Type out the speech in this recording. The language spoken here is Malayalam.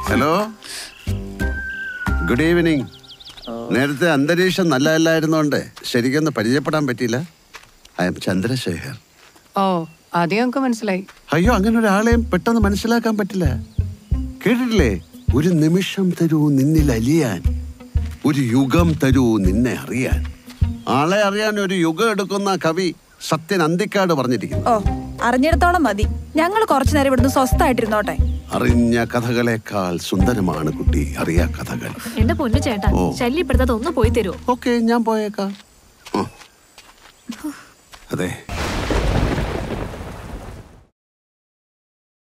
ഹലോ ഗുഡ് ഈവനിങ് നേരത്തെ അന്തരീക്ഷം നല്ലതല്ലായിരുന്നോണ്ട് ശരിക്കൊന്ന് പരിചയപ്പെടാൻ പറ്റിയില്ല ഐ എം ചന്ദ്രശേഖർ ഓ ആദ്യം ഞങ്ങൾക്ക് മനസ്സിലായി അയ്യോ അങ്ങനെ ഒരാളെയും പെട്ടെന്ന് മനസ്സിലാക്കാൻ പറ്റില്ല കേട്ടിട്ടില്ലേ ഒരു നിമിഷം തരൂ നിന്നിൽ അലിയാൻ ഒരു യുഗം തരൂ നിന്നെ അറിയാൻ ആളെ അറിയാൻ ഒരു യുഗം എടുക്കുന്ന കവി സത്യൻ അന്തിക്കാട് പറഞ്ഞിരിക്കുന്നു ഓ അറിഞ്ഞിടത്തോളം മതി ഞങ്ങൾ കുറച്ചു നേരം ഇവിടുന്ന് സ്വസ്ഥായിട്ടിരുന്നോട്ടെ അറിഞ്ഞ കഥകളെക്കാൾ സുന്ദരമാണ് കുട്ടി അറിയാ കഥകൾ എന്റെ പൊന്നു ചേട്ടാ ഓ. ശല്യപ്പെടുത്താതെ ഒന്ന് പോയി തരുമോ ഓക്കെ ഞാൻ പോയേക്കാം ആ. അതെ